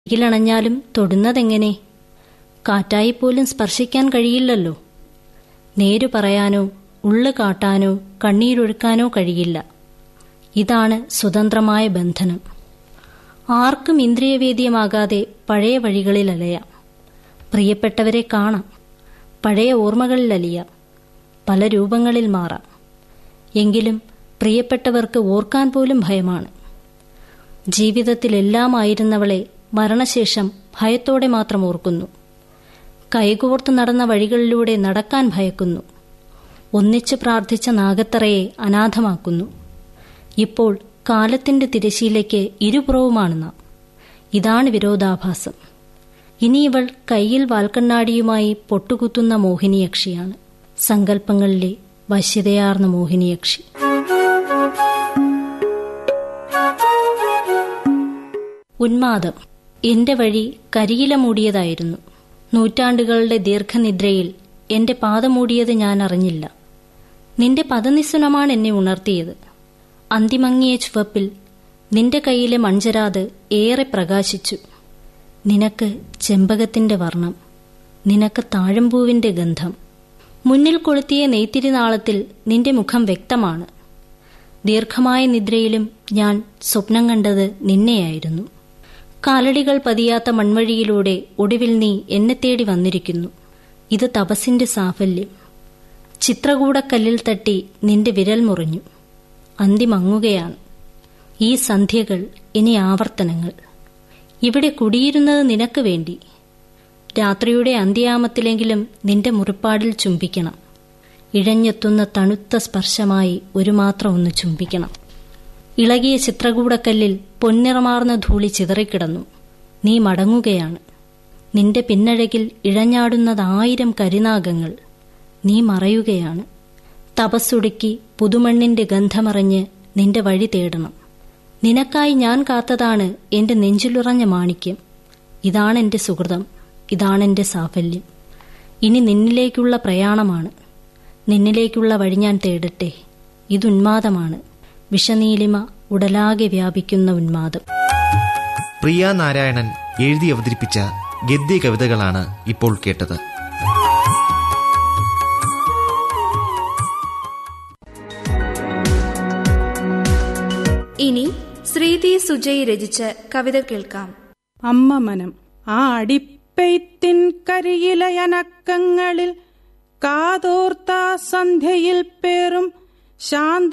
ിലണഞ്ഞാലും തൊടുന്നതെങ്ങനെ കാറ്റായിപ്പോലും സ്പർശിക്കാൻ കഴിയില്ലല്ലോ നേരു പറയാനോ ഉള്ളു കാട്ടാനോ കണ്ണീരൊഴുക്കാനോ കഴിയില്ല ഇതാണ് സ്വതന്ത്രമായ ബന്ധനം ആർക്കും ഇന്ദ്രിയവേദ്യമാകാതെ പഴയ വഴികളിൽ അലയാം പ്രിയപ്പെട്ടവരെ കാണാം പഴയ ഓർമ്മകളിൽ അലിയാം പല രൂപങ്ങളിൽ മാറാം എങ്കിലും പ്രിയപ്പെട്ടവർക്ക് ഓർക്കാൻ പോലും ഭയമാണ് ജീവിതത്തിലെല്ലാമായിരുന്നവളെ മരണശേഷം ഭയത്തോടെ മാത്രം ഓർക്കുന്നു കൈകോർത്ത് നടന്ന വഴികളിലൂടെ നടക്കാൻ ഭയക്കുന്നു ഒന്നിച്ചു പ്രാർത്ഥിച്ച നാഗത്തറയെ അനാഥമാക്കുന്നു ഇപ്പോൾ കാലത്തിന്റെ തിരശീലയ്ക്ക് ഇരുപുറവുമാണ് നാം ഇതാണ് വിരോധാഭാസം ഇനി ഇവൾ കയ്യിൽ വാൽക്കണ്ണാടിയുമായി പൊട്ടുകുത്തുന്ന മോഹിനിയക്ഷിയാണ് സങ്കല്പങ്ങളിലെ വശ്യതയാർന്ന മോഹിനിയക്ഷി ഉന്മാദം എന്റെ വഴി കരിയില മൂടിയതായിരുന്നു നൂറ്റാണ്ടുകളുടെ ദീർഘനിദ്രയിൽ എന്റെ പാദമൂടിയത് ഞാൻ അറിഞ്ഞില്ല നിന്റെ പദനിസ്വനമാണ് എന്നെ ഉണർത്തിയത് അന്തിമങ്ങിയ ചുവപ്പിൽ നിന്റെ കയ്യിലെ മൺചരാത് ഏറെ പ്രകാശിച്ചു നിനക്ക് ചെമ്പകത്തിന്റെ വർണ്ണം നിനക്ക് താഴമ്പൂവിന്റെ ഗന്ധം മുന്നിൽ കൊളുത്തിയ നെയ്ത്തിരിനാളത്തിൽ നിന്റെ മുഖം വ്യക്തമാണ് ദീർഘമായ നിദ്രയിലും ഞാൻ സ്വപ്നം കണ്ടത് നിന്നെയായിരുന്നു കാലടികൾ പതിയാത്ത മൺവഴിയിലൂടെ ഒടുവിൽ നീ എന്നെ തേടി വന്നിരിക്കുന്നു ഇത് തപസിന്റെ സാഫല്യം ചിത്രകൂടക്കല്ലിൽ തട്ടി നിന്റെ വിരൽ മുറിഞ്ഞു അന്തിമങ്ങുകയാണ് ഈ സന്ധ്യകൾ ഇനി ആവർത്തനങ്ങൾ ഇവിടെ കുടിയിരുന്നത് നിനക്ക് വേണ്ടി രാത്രിയുടെ അന്ത്യാമത്തിലെങ്കിലും നിന്റെ മുറിപ്പാടിൽ ചുംബിക്കണം ഇഴഞ്ഞെത്തുന്ന തണുത്ത സ്പർശമായി ഒരു മാത്രം ഒന്ന് ചുംബിക്കണം ഇളകിയ ചിത്രകൂടക്കല്ലിൽ പൊന്നിറമാർന്ന ധൂളി ചിതറിക്കിടന്നു നീ മടങ്ങുകയാണ് നിന്റെ പിന്നഴകിൽ ഇഴഞ്ഞാടുന്നതായിരം കരിനാഗങ്ങൾ നീ മറയുകയാണ് തപസ്സുടുക്കി പുതുമണ്ണിന്റെ ഗന്ധമറിഞ്ഞ് നിന്റെ വഴി തേടണം നിനക്കായി ഞാൻ കാത്തതാണ് എന്റെ നെഞ്ചിലുറഞ്ഞ മാണിക്യം ഇതാണെന്റെ സുഹൃതം ഇതാണെന്റെ സാഫല്യം ഇനി നിന്നിലേക്കുള്ള പ്രയാണമാണ് നിന്നിലേക്കുള്ള വഴി ഞാൻ തേടട്ടെ ഇതുന്മാദമാണ് വിഷനീലിമ ഉടലാകെ വ്യാപിക്കുന്ന ഉന്മാദം പ്രിയ നാരായണൻ എഴുതി അവതരിപ്പിച്ച ഗദ്യ കവിതകളാണ് ഇപ്പോൾ കേട്ടത് ഇനി ശ്രീതി സുജയ് രചിച്ച കവിത കേൾക്കാം അമ്മ മനം ആ അടിപ്പെയ്ത്തിൻ കരിയിലയനക്കങ്ങളിൽ കാതോർത്ത സന്ധ്യയിൽ പേറും ശാന്ത